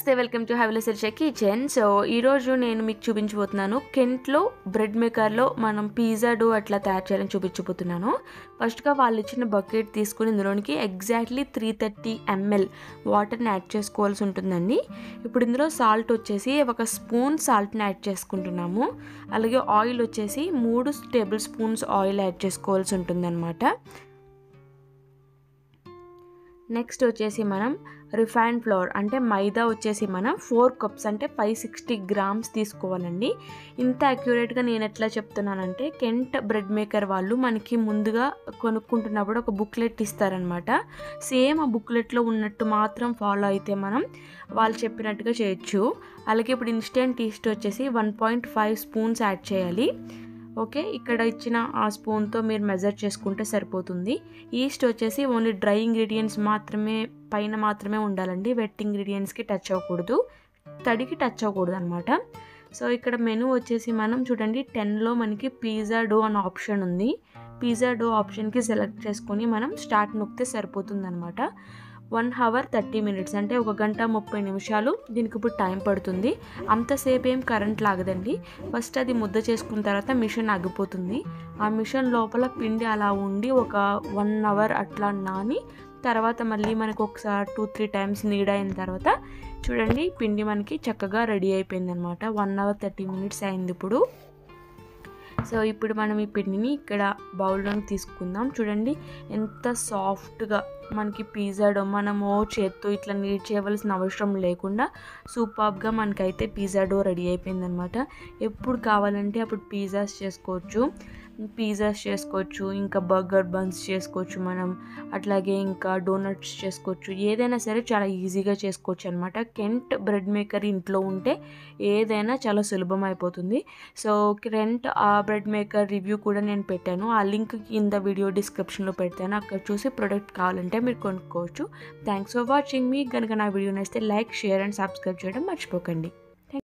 నమస్తే welcome to హ్యావిలసర్ kitchen so ఈరోజు నేను మీకు చూపించబోతున్నాను కెంట్లో బ్రెడ్ మేకర్లో మనం పిజ్జా డో అట్లా తయారు చేయాలని చూపించబోతున్నాను ఫస్ట్గా వాళ్ళు ఇచ్చిన బకెట్ తీసుకుని ఇందులోనికి ఎగ్జాక్ట్లీ త్రీ థర్టీ ఎంఎల్ వాటర్ని యాడ్ చేసుకోవాల్సి ఉంటుందండి ఇప్పుడు ఇందులో సాల్ట్ వచ్చేసి ఒక స్పూన్ సాల్ట్ని యాడ్ చేసుకుంటున్నాము అలాగే ఆయిల్ వచ్చేసి మూడు టేబుల్ స్పూన్స్ ఆయిల్ యాడ్ చేసుకోవాల్సి ఉంటుందన్నమాట నెక్స్ట్ వచ్చేసి మనం రిఫైన్డ్ ఫ్లోర్ అంటే మైదా వచ్చేసి మనం ఫోర్ కప్స్ అంటే ఫైవ్ సిక్స్టీ గ్రామ్స్ తీసుకోవాలండి ఇంత అక్యురేట్గా నేను ఎట్లా చెప్తున్నానంటే కెంట్ బ్రెడ్ మేకర్ వాళ్ళు మనకి ముందుగా కొనుక్కుంటున్నప్పుడు ఒక బుక్లెట్ ఇస్తారనమాట సేమ్ ఆ బుక్లెట్లో ఉన్నట్టు మాత్రం ఫాలో అయితే మనం వాళ్ళు చెప్పినట్టుగా చేయొచ్చు అలాగే ఇప్పుడు ఇన్స్టెంట్ ఈస్ట్ వచ్చేసి one point five spoons add చేయాలి ఓకే ఇక్కడ ఇచ్చిన ఆ స్పూన్తో మీరు మెజర్ చేసుకుంటే సరిపోతుంది ఈస్ట్ వచ్చేసి ఓన్లీ డ్రై ఇంగ్రీడియంట్స్ మాత్రమే పైన మాత్రమే ఉండాలండి వెట్ ఇంగ్రీడియంట్స్కి టచ్ అవ్వకూడదు తడికి టచ్ అవ్వకూడదు అనమాట సో ఇక్కడ మెనూ వచ్చేసి మనం చూడండి టెన్లో మనకి పిజ్జా డో అనే ఆప్షన్ ఉంది పిజ్జా డో ఆప్షన్కి సెలెక్ట్ చేసుకొని మనం స్టార్ట్ నొక్కితే సరిపోతుంది అనమాట వన్ హవర్ థర్టీ మినిట్స్ అంటే ఒక గంట ముప్పై నిమిషాలు దీనికి ఇప్పుడు టైం పడుతుంది అంతసేపు ఏం కరెంట్ లాగదండి ఫస్ట్ అది ముద్ద చేసుకున్న తర్వాత మిషన్ ఆగిపోతుంది ఆ మిషన్ లోపల పిండి అలా ఉండి ఒక వన్ అవర్ అట్లా నాని తర్వాత మళ్ళీ మనకు ఒకసారి టూ త్రీ టైమ్స్ నీడ్ అయిన తర్వాత చూడండి పిండి మనకి చక్కగా రెడీ అయిపోయింది అనమాట వన్ అవర్ థర్టీ మినిట్స్ అయింది ఇప్పుడు సో ఇప్పుడు మనం ఈ పిండిని ఇక్కడ బౌల్లోకి తీసుకుందాం చూడండి ఎంత సాఫ్ట్గా మనకి పిజ్జా డో మనము చేత్తో ఇట్లా నీట్ చేయవలసిన అవసరం లేకుండా సూపర్గా మనకైతే పిజ్జా డో రెడీ అయిపోయిందనమాట ఎప్పుడు కావాలంటే అప్పుడు పిజ్జాస్ చేసుకోవచ్చు పిజ్జాస్ చేసుకోవచ్చు ఇంకా బర్గర్ బన్స్ చేసుకోవచ్చు మనం అట్లాగే ఇంకా డోనట్స్ చేసుకోవచ్చు ఏదైనా సరే చాలా ఈజీగా చేసుకోవచ్చు అనమాట కెంట్ బ్రెడ్ మేకర్ ఇంట్లో ఉంటే ఏదైనా చాలా సులభం అయిపోతుంది సో కెంట్ ఆ బ్రెడ్ మేకర్ రివ్యూ కూడా నేను పెట్టాను ఆ లింక్ కింద వీడియో డిస్క్రిప్షన్లో పెడతాను అక్కడ చూసి ప్రోడక్ట్ కావాలంటే మీరు కొనుక్కోవచ్చు థ్యాంక్స్ ఫర్ వాచింగ్ మీ కనుక నా వీడియో నచ్చితే లైక్ షేర్ అండ్ సబ్స్క్రైబ్ చేయడం మర్చిపోకండి